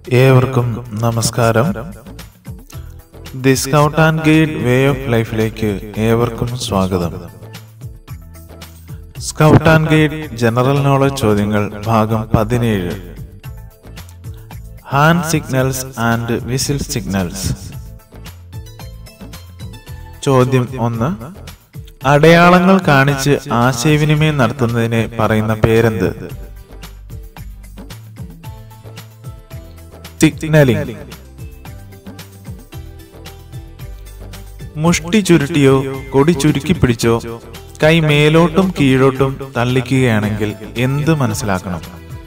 ഏവർക്കും നമസ്കാരം the scout and guide way of ലൈഫിലേക്ക് ഏവർക്കും സ്വാഗതം scout and guide general knowledge ചോദ്യങ്ങൾ ഭാഗം പതിനേഴ് hand signals and whistle signals ചോദ്യം ഒന്ന് അടയാളങ്ങൾ കാണിച്ച് ആശയവിനിമയം നടത്തുന്നതിനെ പറയുന്ന പേരെന്ത് സിഗ്നലിംഗ് മുഷ്ടി ചുരുട്ടിയോ കൊടി ചുരുക്കി പിടിച്ചോ കൈ മേലോട്ടും കീഴോട്ടും തള്ളിക്കുകയാണെങ്കിൽ എന്ത് മനസ്സിലാക്കണം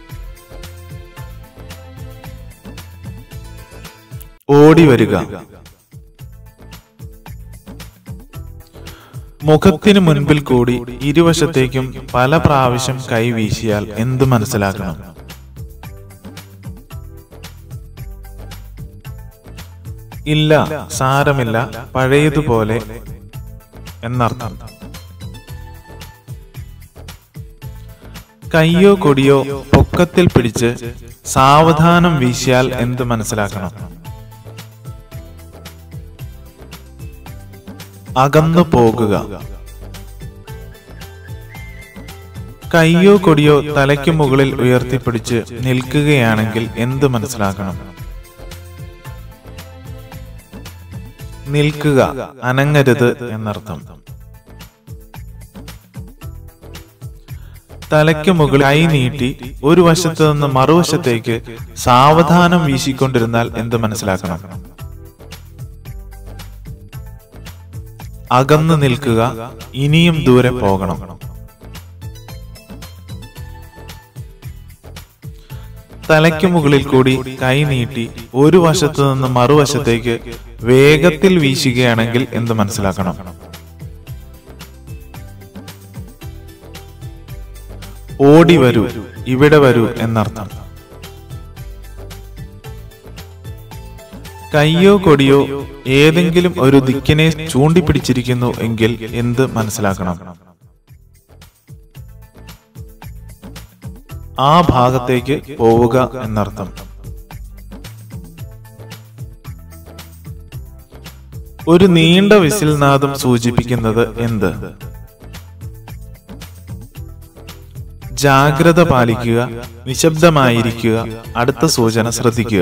ഓടി വരിക മുഖത്തിന് മുൻപിൽ കൂടി ഇരുവശത്തേക്കും പല പ്രാവശ്യം കൈ വീശിയാൽ എന്ത് മനസ്സിലാക്കണം ഇല്ല സാരമില്ല പഴയതുപോലെ എന്നർത്ഥം കയ്യോ കൊടിയോ പൊക്കത്തിൽ പിടിച്ച് സാവധാനം വീശിയാൽ എന്ത് മനസ്സിലാക്കണം അകന്നു പോകുക കയ്യോ കൊടിയോ തലയ്ക്ക് മുകളിൽ ഉയർത്തിപ്പിടിച്ച് നിൽക്കുകയാണെങ്കിൽ എന്ത് മനസ്സിലാക്കണം നിൽക്കുക അനങ്ങരുത് എന്നർത്ഥം തലയ്ക്ക് മുകളിൽ കൈ നീട്ടി ഒരു വശത്ത് നിന്ന് മറുവശത്തേക്ക് സാവധാനം വീശിക്കൊണ്ടിരുന്നാൽ എന്ത് മനസ്സിലാക്കണം അകന്നു നിൽക്കുക ഇനിയും ദൂരെ പോകണം തലയ്ക്ക് മുകളിൽ കൂടി കൈ നീട്ടി ഒരു വശത്തു നിന്ന് മറുവശത്തേക്ക് വേഗത്തിൽ വീശുകയാണെങ്കിൽ എന്ത് മനസ്സിലാക്കണം ഓടി വരൂ ഇവിടെ വരൂ എന്നർത്ഥം കയ്യോ കൊടിയോ ഏതെങ്കിലും ഒരു ദിക്കിനെ ചൂണ്ടിപ്പിടിച്ചിരിക്കുന്നു എങ്കിൽ എന്ത് മനസ്സിലാക്കണം ആ ഭാഗത്തേക്ക് പോവുക എന്നർത്ഥം ഒരു നീണ്ട വിസിൽ നാദം സൂചിപ്പിക്കുന്നത് എന്ത് ജാഗ്രത പാലിക്കുക നിശബ്ദമായിരിക്കുക അടുത്ത സൂചന ശ്രദ്ധിക്കുക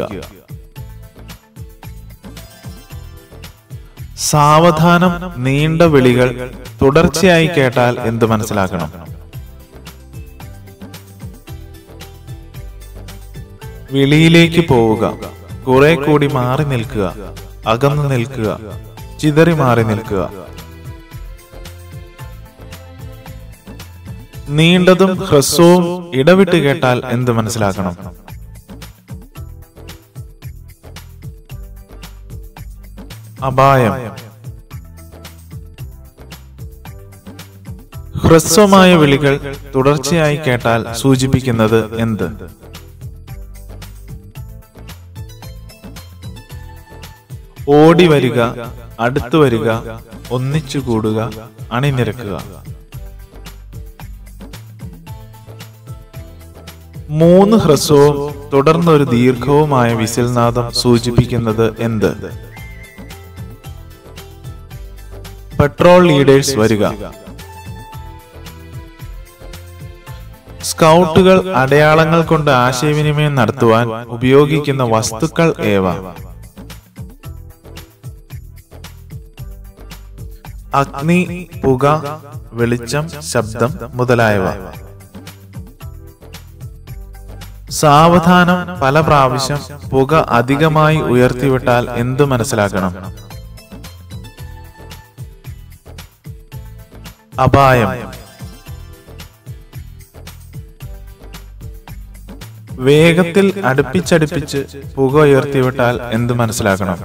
സാവധാനം നീണ്ട വിളികൾ തുടർച്ചയായി കേട്ടാൽ എന്ത് മനസ്സിലാക്കണം വിളിയിലേക്ക് പോവുക കുറെ കൂടി മാറി നിൽക്കുക അകന്നു നിൽക്കുക ചിതറി മാറി നിൽക്കുക നീണ്ടതും ഹ്രസ്വവും ഇടവിട്ട് കേട്ടാൽ എന്ത് മനസ്സിലാക്കണം അപായം ഹ്രസ്വമായ വിളികൾ തുടർച്ചയായി കേട്ടാൽ സൂചിപ്പിക്കുന്നത് എന്ത് ഓടി വരിക അടുത്തു വരിക ഒന്നിച്ചു കൂടുക അണിനിരക്കുക മൂന്ന് ഹ്രസ്വവും തുടർന്ന് ഒരു ദീർഘവുമായ വിസിൽനാദം സൂചിപ്പിക്കുന്നത് എന്ത് പെട്രോൾ ലീഡേഴ്സ് വരിക സ്കൗട്ടുകൾ അടയാളങ്ങൾ കൊണ്ട് ആശയവിനിമയം നടത്തുവാൻ ഉപയോഗിക്കുന്ന വസ്തുക്കൾ ഏവ അഗ്നി പുക വെളിച്ചം ശബ്ദം മുതലായവ സാവധാനം പല പ്രാവശ്യം പുക അധികമായി ഉയർത്തിവിട്ടാൽ എന്തു മനസ്സിലാക്കണം അപായം വേഗത്തിൽ അടുപ്പിച്ചടുപ്പിച്ച് പുക ഉയർത്തിവിട്ടാൽ എന്ത് മനസ്സിലാക്കണം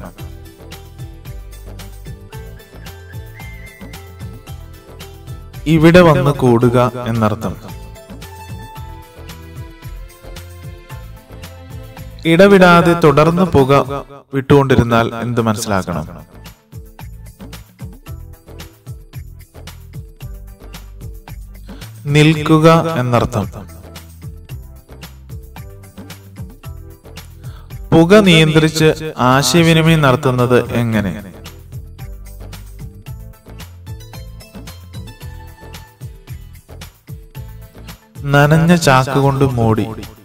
ഇവിടെ വന്ന് കൂടുക എന്നർത്ഥം ഇടവിടാതെ തുടർന്ന് പുക വിട്ടുകൊണ്ടിരുന്നാൽ എന്ത് മനസ്സിലാക്കണം നിൽക്കുക എന്നർത്ഥം പുക നിയന്ത്രിച്ച് ആശയവിനിമയം നടത്തുന്നത് എങ്ങനെ നനഞ്ഞ ചാക്ക് കൊണ്ട് മൂടി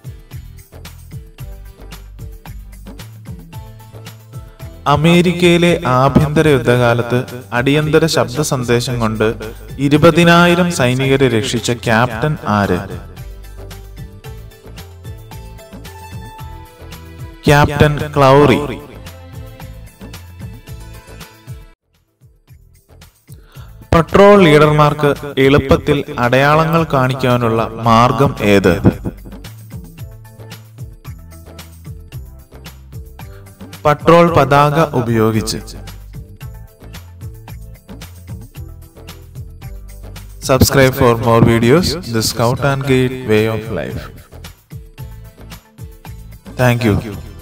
അമേരിക്കയിലെ ആഭ്യന്തര യുദ്ധകാലത്ത് അടിയന്തര ശബ്ദ സന്ദേശം കൊണ്ട് ഇരുപതിനായിരം സൈനികരെ രക്ഷിച്ച ക്യാപ്റ്റൻ ആര് ക്യാപ്റ്റൻ ക്ലൗറി പട്രോൾ ലീഡർമാർക്ക് എളുപ്പത്തിൽ അടയാളങ്ങൾ കാണിക്കാനുള്ള മാർഗം ഏത് പട്രോൾ പതാക ഉപയോഗിച്ച് subscribe for more videos the scout and guide way of life thank U